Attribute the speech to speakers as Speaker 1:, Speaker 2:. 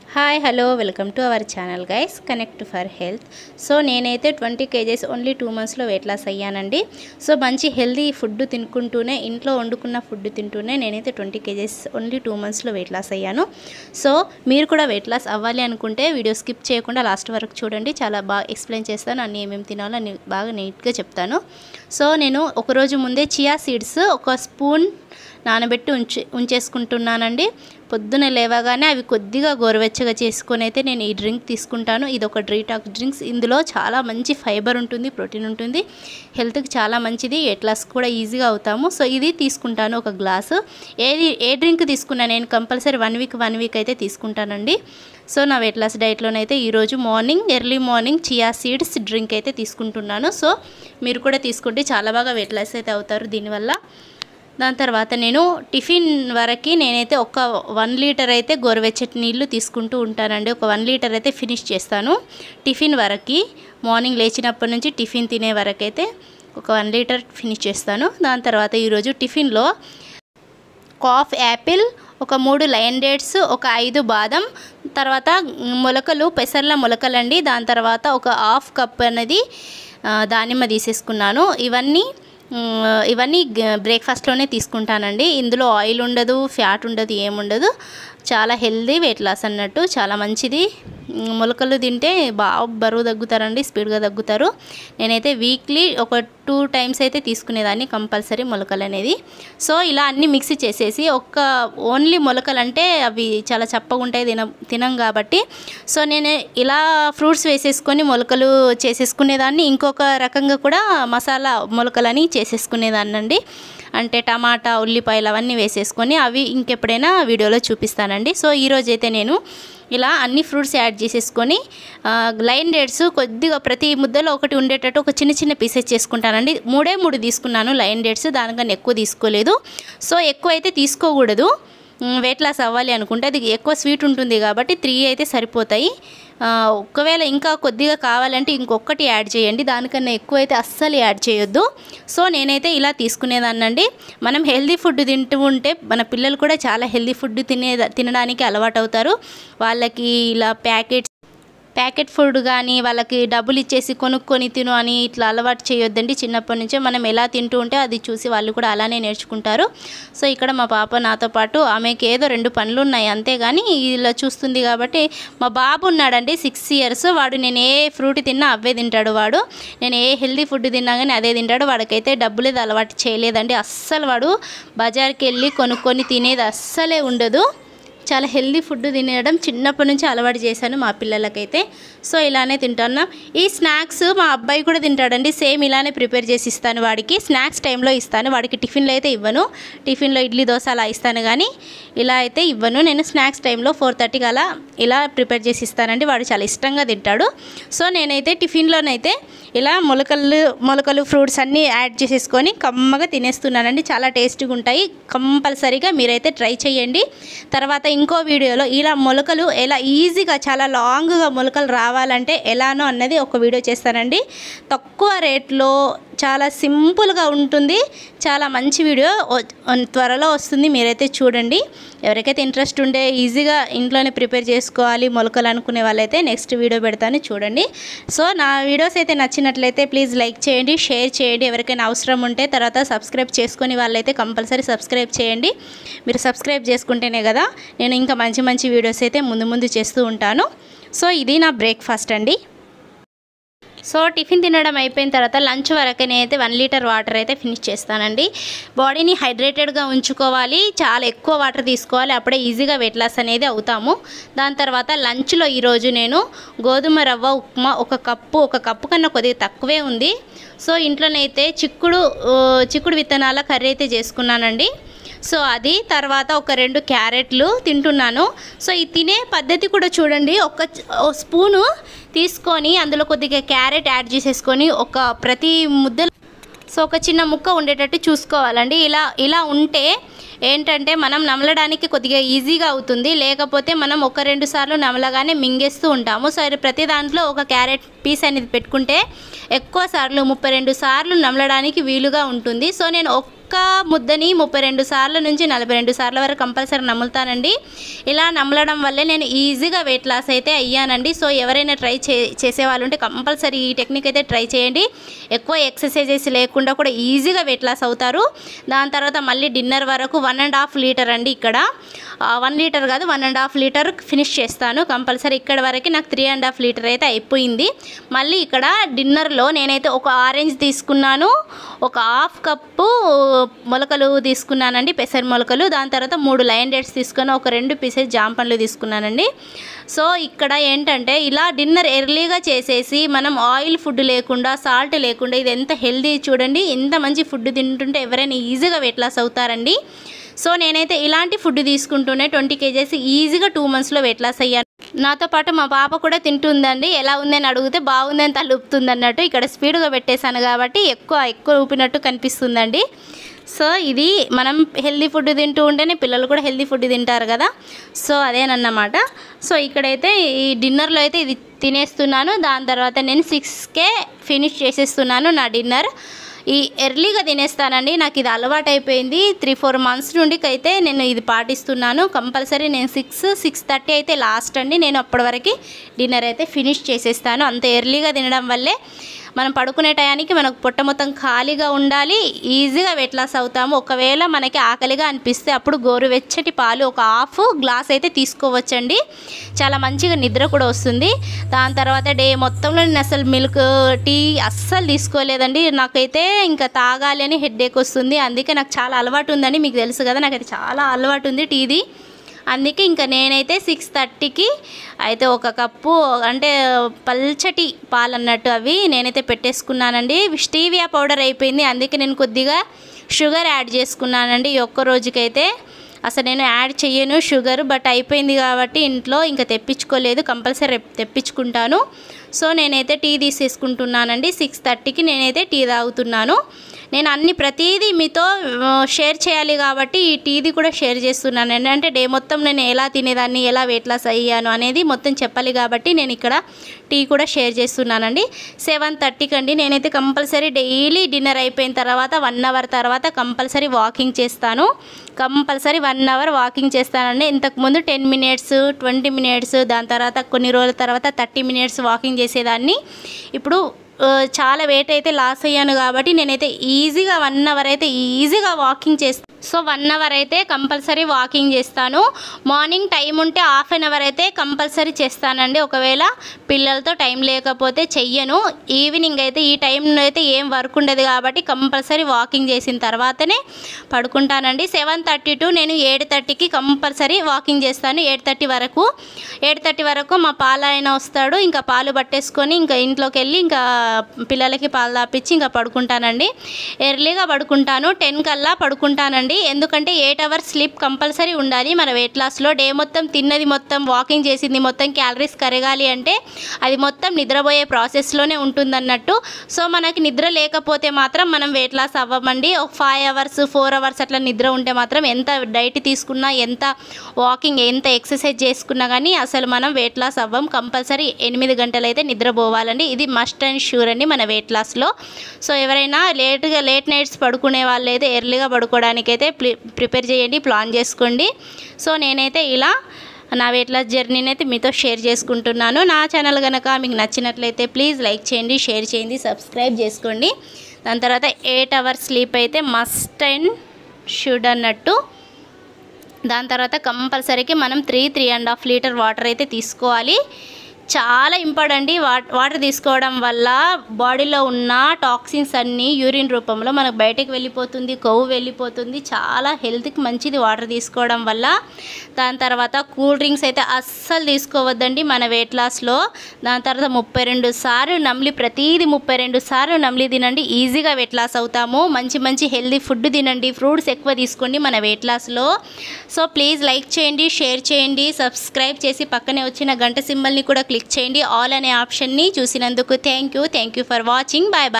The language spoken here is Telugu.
Speaker 1: hi hello welcome to our channel guys connect for health so నేనైతే ట్వంటీ కేజెస్ ఓన్లీ టూ మంత్స్లో వెయిట్ లాస్ అయ్యానండి సో మంచి హెల్దీ ఫుడ్ తినుకుంటూనే ఇంట్లో వండుకున్న ఫుడ్ తింటూనే నేనైతే ట్వంటీ కేజెస్ ఓన్లీ టూ మంత్స్లో వెయిట్ లాస్ అయ్యాను సో మీరు కూడా వెయిట్ లాస్ అవ్వాలి అనుకుంటే వీడియో స్కిప్ చేయకుండా లాస్ట్ వరకు చూడండి చాలా బాగా ఎక్స్ప్లెయిన్ చేస్తాను అన్ని ఏమేమి తినాలో అన్ని బాగా నీట్గా చెప్తాను సో నేను ఒకరోజు ముందే చియా సీడ్స్ ఒక స్పూన్ నానబెట్టి ఉంచి ఉంచేసుకుంటున్నానండి పొద్దున లేవగానే అవి కొద్దిగా గోరువెచ్చగా చేసుకొని అయితే నేను ఈ డ్రింక్ తీసుకుంటాను ఇది ఒక డీటాక్స్ డ్రింక్స్ ఇందులో చాలా మంచి ఫైబర్ ఉంటుంది ప్రోటీన్ ఉంటుంది హెల్త్కి చాలా మంచిది వెయిట్ లాస్ కూడా ఈజీగా అవుతాము సో ఇది తీసుకుంటాను ఒక గ్లాసు ఏది ఏ డ్రింక్ తీసుకున్నా నేను compulsory one week one week అయితే తీసుకుంటానండి సో నా వెయిట్ లాస్ డైట్లోనైతే ఈరోజు morning early morning chia seeds drink అయితే తీసుకుంటున్నాను సో మీరు కూడా తీసుకుంటే చాలా బాగా వెయిట్ లాస్ అయితే అవుతారు దీనివల్ల దాని తర్వాత నేను టిఫిన్ వరకు నేనైతే ఒక వన్ లీటర్ అయితే గోరువెచ్చటి నీళ్లు తీసుకుంటూ ఉంటానండి ఒక వన్ లీటర్ అయితే ఫినిష్ చేస్తాను టిఫిన్ వరకు మార్నింగ్ లేచినప్పటి నుంచి టిఫిన్ తినే వరకు అయితే ఒక వన్ లీటర్ ఫినిష్ చేస్తాను దాని తర్వాత ఈరోజు టిఫిన్లో కాఫ్ యాపిల్ ఒక మూడు లయన్ డేట్స్ ఒక ఐదు బాదం తర్వాత మొలకలు పెసర్ల మొలకలండి దాని తర్వాత ఒక హాఫ్ కప్ అనేది ఆ, దానిమ్మ తీసేసుకున్నాను ఇవన్నీ మ్, ఇవన్నీ బ్రేక్ఫాస్ట్లోనే తీసుకుంటానండి ఇందులో ఆయిల్ ఉండదు ఫ్యాట్ ఉండదు ఏముండదు చాలా హెల్దీ వెయిట్ లాస్ అన్నట్టు చాలా మంచిది మ్, మొలకలు తింటే బాగా బరువు తగ్గుతారండి స్పీడ్గా తగ్గుతారు నేనైతే వీక్లీ ఒక టూ టైమ్స్ అయితే తీసుకునేదాన్ని కంపల్సరీ మొలకలు అనేది సో ఇలా అన్నీ మిక్సీ చేసేసి ఒక్క ఓన్లీ మొలకలు అంటే అవి చాలా చప్పగా ఉంటాయి తిన తినం కాబట్టి సో నేను ఇలా ఫ్రూట్స్ వేసేసుకొని మొలకలు చేసేసుకునేదాన్ని ఇంకొక రకంగా కూడా మసాలా మొలకలని చేసేసుకునేదాన్ని అండి అంటే టమాటా ఉల్లిపాయలు అవన్నీ వేసేసుకొని అవి ఇంకెప్పుడైనా వీడియోలో చూపిస్తానండి సో ఈరోజైతే నేను ఇలా అన్ని ఫ్రూట్స్ యాడ్ చేసేసుకొని ఆ, లైన్ డేట్స్ కొద్దిగా ప్రతి ముద్దలో ఒకటి ఉండేటట్టు ఒక చిన్న చిన్న పీసెస్ చేసుకుంటానండి మూడే మూడు తీసుకున్నాను లైన్ డేట్స్ దానికన్నా ఎక్కువ తీసుకోలేదు సో ఎక్కువ అయితే తీసుకోకూడదు వెయిట్ లాస్ అవ్వాలి అనుకుంటే అది ఎక్కువ స్వీట్ ఉంటుంది కాబట్టి త్రీ అయితే సరిపోతాయి ఆ, ఒకవేళ ఇంకా కొద్దిగా కావాలంటే ఇంకొకటి యాడ్ చేయండి దానికన్నా ఎక్కువ అయితే అస్సలు యాడ్ చేయొద్దు సో నేనైతే ఇలా తీసుకునేదాన్నండి మనం హెల్దీ ఫుడ్ తింటూ ఉంటే మన పిల్లలు కూడా చాలా హెల్దీ ఫుడ్ తినే తినడానికి అలవాటు అవుతారు వాళ్ళకి ఇలా ప్యాకెట్స్ ప్యాకెట్ ఫుడ్ కానీ వాళ్ళకి డబ్బులు ఇచ్చేసి కొనుక్కొని తిను అని ఇట్లా అలవాటు చేయొద్దండి చిన్నప్పటి నుంచే మనం ఎలా తింటూ ఉంటే అది చూసి వాళ్ళు కూడా అలానే నేర్చుకుంటారు సో ఇక్కడ మా పాప నాతో పాటు ఆమెకి ఏదో రెండు పనులు ఉన్నాయి అంతేగాని ఇలా చూస్తుంది కాబట్టి మా బాబు ఉన్నాడండి సిక్స్ ఇయర్స్ వాడు నేను ఏ ఫ్రూట్ తిన్నా అవే తింటాడు వాడు నేను ఏ హెల్దీ ఫుడ్ తిన్నా కానీ అదే తింటాడు వాడికైతే డబ్బులేదు అలవాటు చేయలేదండి అస్సలు వాడు బజార్కి వెళ్ళి కొనుక్కొని తినేది అస్సలే ఉండదు చాలా హెల్దీ ఫుడ్ తినడం చిన్నప్పటి నుంచి అలవాటు చేశాను మా పిల్లలకైతే సో ఇలానే తింటున్నాం ఈ స్నాక్స్ మా అబ్బాయి కూడా తింటాడండి సేమ్ ఇలానే ప్రిపేర్ చేసి ఇస్తాను వాడికి స్నాక్స్ టైంలో ఇస్తాను వాడికి టిఫిన్లో అయితే ఇవ్వను టిఫిన్లో ఇడ్లీ దోశ అలా ఇస్తాను కానీ ఇలా అయితే ఇవ్వను నేను స్నాక్స్ టైంలో ఫోర్ థర్టీకి అలా ఇలా ప్రిపేర్ చేసి ఇస్తానండి వాడు చాలా ఇష్టంగా తింటాడు సో నేనైతే టిఫిన్లోనైతే ఇలా మొలకలు మొలకలు ఫ్రూట్స్ అన్నీ యాడ్ చేసేసుకొని కమ్మగా తినేస్తున్నానండి చాలా టేస్టీగా ఉంటాయి కంపల్సరీగా మీరైతే ట్రై చేయండి తర్వాత ఇంకో వీడియోలో ఇలా మొలకలు ఎలా ఈజీగా చాలా లాంగ్గా మొలకలు రావాలంటే ఎలానో అన్నది ఒక వీడియో చేస్తానండి తక్కువ రేట్లో చాలా సింపుల్గా ఉంటుంది చాలా మంచి వీడియో వ- త్వరలో వస్తుంది మీరైతే చూడండి ఎవరికైతే ఇంట్రెస్ట్ ఉంటే ఈజీగా ఇంట్లోనే ప్రిపేర్ చేసుకోవాలి మొలకలు అనుకునే వాళ్ళైతే నెక్స్ట్ వీడియో పెడతాను చూడండి సో నా వీడియోస్ అయితే నచ్చినట్లయితే ప్లీజ్ లైక్ చేయండి షేర్ చేయండి ఎవరికైనా అవసరం ఉంటే తర్వాత సబ్స్క్రైబ్ చేసుకుని వాళ్ళైతే కంపల్సరీ సబ్స్క్రైబ్ చేయండి మీరు సబ్స్క్రైబ్ చేసుకుంటేనే కదా నేను ఇంకా మంచి మంచి వీడియోస్ అయితే ముందు ముందు చేస్తూ ఉంటాను సో ఇది నా బ్రేక్ఫాస్ట్ అండి సో టిఫిన్ తినడం అయిపోయిన తర్వాత లంచ్ వరకు నేనైతే వన్ లీటర్ వాటర్ అయితే ఫినిష్ చేస్తానండి బాడీని హైడ్రేటెడ్గా ఉంచుకోవాలి చాలా ఎక్కువ వాటర్ తీసుకోవాలి అప్పుడే ఈజీగా వెయిట్ లాస్ అనేది అవుతాము దాని తర్వాత లంచ్లో ఈరోజు నేను గోధుమ రవ్వ ఉప్మా ఒక కప్పు ఒక కప్పు కన్నా కొద్దిగా తక్కువే ఉంది సో ఇంట్లోనైతే చిక్కుడు ఆ, చిక్కుడు విత్తనాల కర్రీ అయితే చేసుకున్నానండి సో అది తర్వాత ఒక రెండు క్యారెట్లు తింటున్నాను సో ఈ తినే పద్ధతి కూడా చూడండి ఒక చ- ఓ స్పూను తీసుకొని అందులో కొద్దిగా క్యారెట్ యాడ్ చేసేసుకొని ఒక ప్రతి ముద్దలో సో ఒక చిన్న ముక్క ఉండేటట్టు చూసుకోవాలండి ఇలా ఇలా ఉంటే ఏంటంటే మనం నమలడానికి కొద్దిగా ఈజీగా అవుతుంది లేకపోతే మనం ఒక రెండు సార్లు నమలగానే మింగేస్తూ ఉంటాము సో ఇది ప్రతి దాంట్లో ఒక క్యారెట్ పీస్ అనేది పెట్టుకుంటే ఎక్కువ సార్లు ముప్పై రెండు సార్లు నమలడానికి వీలుగా ఉంటుంది సో నేను ఒక్క ఒక్క ముద్దని ముప్పై రెండు సార్ల నుంచి నలభై రెండు సార్ల వరకు కంపల్సరీ నములుతానండి ఇలా నమలడం వల్లే నేను ఈజీగా వెయిట్ లాస్ అయితే అయ్యానండి సో ఎవరైనా ట్రై చే చేసే వాళ్ళు ఉంటే కంపల్సరీ ఈ టెక్నిక్ అయితే ట్రై చేయండి ఎక్కువ ఎక్సర్సైజెస్ లేకుండా కూడా ఈజీగా వెయిట్ లాస్ అవుతారు దాని తర్వాత మళ్ళీ డిన్నర్ వరకు వన్ అండ్ హాఫ్ లీటర్ అండి ఇక్కడ వన్ లీటర్ కాదు one and half litre finish చేస్తాను కంపల్సరీ ఇక్కడ వరకు నాకు త్రీ అండ్ హాఫ్ లీటర్ అయితే అయిపోయింది మళ్ళీ ఇక్కడ డిన్నర్లో నేనైతే ఒక ఆరెంజ్ తీసుకున్నాను ఒక హాఫ్ కప్పు మొలకలు తీసుకున్నానండి పెసర మొలకలు దాని తర్వాత మూడు లైన్ డేట్స్ తీసుకొని ఒక రెండు పీసెస్ జామ పండ్లు తీసుకున్నానండి సో ఇక్కడ ఏంటంటే ఇలా డిన్నర్ ఎర్లీగా చేసేసి మనం ఆయిల్ ఫుడ్ లేకుండా సాల్ట్ లేకుండా ఇది ఎంత హెల్దీ చూడండి ఎంత మంచి ఫుడ్ తింటుంటే ఎవరైనా ఈజీగా వెయిట్ లాస్ అవుతారండి సో నేనైతే ఇలాంటి ఫుడ్ తీసుకుంటూనే ట్వంటీ కేజెస్ ఈజీగా టూ మంత్స్లో వెయిట్ లాస్ అయ్యాను నాతో పాటు మా పాప కూడా తింటుందండి ఎలా ఉందని అడిగితే బాగుందని తలుపుతుంది అన్నట్టు ఇక్కడ స్పీడ్గా పెట్టేశాను కాబట్టి ఎక్కువ ఎక్కువ ఊపినట్టు కనిపిస్తుందండి సో ఇది మనం హెల్దీ ఫుడ్ తింటూ ఉంటేనే పిల్లలు కూడా హెల్దీ ఫుడ్ తింటారు కదా సో అదేనన్నమాట సో ఇక్కడైతే ఈ డిన్నర్లో అయితే ఇది తినేస్తున్నాను దాని తర్వాత నేను సిక్స్కే ఫినిష్ చేసేస్తున్నాను నా డిన్నర్ ఈ ఎర్లీగా తినేస్తానండి నాకు ఇది అలవాటు అయిపోయింది త్రీ ఫోర్ మంత్స్ నుండి అయితే నేను ఇది పాటిస్తున్నాను కంపల్సరీ నేను సిక్స్ సిక్స్ థర్టీ అయితే లాస్ట్ అండి నేను అప్పటి వరకు డిన్నర్ అయితే ఫినిష్ చేసేస్తాను అంత ఎర్లీగా తినడం వల్లే మనం పడుకునే టయానికి మనకు పొట్ట మొత్తం ఖాళీగా ఉండాలి ఈజీగా వెయిట్ లాస్ అవుతాము ఒకవేళ మనకి ఆకలిగా అనిపిస్తే అప్పుడు గోరువెచ్చటి పాలు ఒక హాఫ్ గ్లాస్ అయితే తీసుకోవచ్చండి చాలా మంచిగా నిద్ర కూడా వస్తుంది దాని తర్వాత డే మొత్తంలో నేను అసలు మిల్క్ టీ అస్సలు తీసుకోలేదండి నాకైతే ఇంకా తాగాలి అని హెడ్ఏక్ వస్తుంది అందుకే నాకు చాలా అలవాటు ఉందండి మీకు తెలుసు కదా నాకైతే చాలా అలవాటు ఉంది టీది అందుకే ఇంకా నేనైతే సిక్స్ థర్టీకి అయితే ఒక కప్పు అంటే పల్చటి పాలు అన్నట్టు అవి నేనైతే పెట్టేసుకున్నానండి స్టీవియా పౌడర్ అయిపోయింది అందుకే నేను కొద్దిగా షుగర్ యాడ్ చేసుకున్నానండి ఈ ఒక్క రోజుకైతే అసలు నేను యాడ్ చెయ్యను షుగర్ బట్ అయిపోయింది కాబట్టి ఇంట్లో ఇంకా తెప్పించుకోలేదు కంపల్సరీ రేపు తెప్పించుకుంటాను సో నేనైతే టీ తీసేసుకుంటున్నానండి సిక్స్ థర్టీకి నేనైతే టీ తాగుతున్నాను నేను అన్ని ప్రతిదీ మీతో ఆ, షేర్ చేయాలి కాబట్టి ఈ టీది కూడా షేర్ చేస్తున్నాను ఏంటంటే డే మొత్తం నేను ఎలా తినేదాన్ని ఎలా వెయిట్ లాస్ అయ్యాను అనేది మొత్తం చెప్పాలి కాబట్టి నేను ఇక్కడ టీ కూడా షేర్ చేస్తున్నానండి సెవెన్ థర్టీకి అండి నేనైతే కంపల్సరీ డైలీ డిన్నర్ అయిపోయిన తర్వాత వన్ అవర్ తర్వాత కంపల్సరీ వాకింగ్ చేస్తాను కంపల్సరీ వన్ అవర్ వాకింగ్ చేస్తానండి ఇంతకుముందు టెన్ మినిట్స్ ట్వంటీ మినిట్స్ దాని తర్వాత కొన్ని రోజుల తర్వాత థర్టీ మినిట్స్ వాకింగ్ చేసేదాన్ని ఇప్పుడు ఆ, చాలా వెయిట్ అయితే లాస్ అయ్యాను కాబట్టి నేనైతే ఈజీగా వన్ అవర్ అయితే ఈజీగా వాకింగ్ చేస్తాను సో వన్ అవర్ అయితే కంపల్సరీ వాకింగ్ చేస్తాను మార్నింగ్ టైం ఉంటే హాఫ్ అన్ అవర్ అయితే కంపల్సరీ చేస్తానండి ఒకవేళ పిల్లలతో టైం లేకపోతే చెయ్యను ఈవినింగ్ అయితే ఈ టైంలో అయితే ఏం వర్క్ ఉండదు కాబట్టి కంపల్సరీ వాకింగ్ చేసిన తర్వాతనే పడుకుంటానండి సెవెన్ థర్టీ టు నేను ఏడు థర్టీకి కంపల్సరీ వాకింగ్ చేస్తాను ఎయిట్ థర్టీ వరకు ఎయిట్ థర్టీ వరకు మా పాల ఆయన వస్తాడు ఇంకా పాలు పట్టేసుకొని ఇంకా ఇంట్లోకి వెళ్ళి ఇంకా పిల్లలకి పాలు తాపించి ఇంకా పడుకుంటానండి ఎర్లీగా పడుకుంటాను టెన్ కల్లా పడుకుంటానండి ఎందుకంటే ఎయిట్ అవర్స్ స్లీప్ కంపల్సరీ ఉండాలి మన వెయిట్ లాస్లో డే మొత్తం తిన్నది మొత్తం వాకింగ్ చేసింది మొత్తం క్యాలరీస్ కరగాలి అంటే అది మొత్తం నిద్రపోయే ప్రాసెస్లోనే ఉంటుందన్నట్టు సో మనకి నిద్ర లేకపోతే మాత్రం మనం వెయిట్ లాస్ అవ్వమండి ఒక ఫైవ్ అవర్స్ ఫోర్ అవర్స్ అట్లా నిద్ర ఉంటే మాత్రం ఎంత డైట్ తీసుకున్నా ఎంత వాకింగ్ ఎంత ఎక్సర్సైజ్ చేసుకున్నా కానీ అసలు మనం వెయిట్ లాస్ అవ్వం కంపల్సరీ ఎనిమిది గంటలు అయితే నిద్రపోవాలండి ఇది మస్ట్ అండ్ షూర్ అండి మన వెయిట్ లాస్లో సో ఎవరైనా లేట్గా లేట్ నైట్స్ పడుకునే వాళ్ళు అయితే ఎర్లీగా పడుకోవడానికి అయితే ప్రిపేర్ చేయండి ప్లాన్ చేసుకోండి సో నేనైతే ఇలా నా వెయిట్ లాస్ జర్నీని అయితే మీతో షేర్ చేసుకుంటున్నాను నా ఛానల్ కనుక మీకు నచ్చినట్లయితే ప్లీజ్ లైక్ చేయండి షేర్ చేయండి సబ్స్క్రైబ్ చేసుకోండి దాని తర్వాత ఎయిట్ అవర్స్ స్లీప్ అయితే మస్ట్ అండ్ షుడ్ అన్నట్టు దాని తర్వాత కంపల్సరీకి మనం three three and half litre water అయితే తీసుకోవాలి చాలా ఇంపార్టెంట్ వా వాటర్ తీసుకోవడం వల్ల బాడీలో ఉన్న టాక్సిన్స్ అన్నీ యూరిన్ రూపంలో మనకు బయటకు వెళ్ళిపోతుంది కొవ్వు వెళ్ళిపోతుంది చాలా హెల్త్కి మంచిది వాటర్ తీసుకోవడం వల్ల దాని తర్వాత కూల్ డ్రింక్స్ అయితే అస్సలు తీసుకోవద్దండి మన వెయిట్ లాస్లో దాని తర్వాత ముప్పై రెండు సార్లు నమిలి ప్రతిదీ ముప్పై రెండు సార్లు నమిలి తినండి ఈజీగా వెయిట్ లాస్ అవుతాము మంచి మంచి హెల్దీ ఫుడ్ తినండి ఫ్రూట్స్ ఎక్కువ తీసుకోండి మన వెయిట్ లాస్లో సో ప్లీజ్ లైక్ చేయండి షేర్ చేయండి సబ్స్క్రైబ్ చేసి పక్కనే వచ్చిన గంట సింబల్ని కూడా క్లిక్ చేయండి ఆల్ అనే ఆప్షన్ని చూసినందుకు thank you thank you for watching bye bye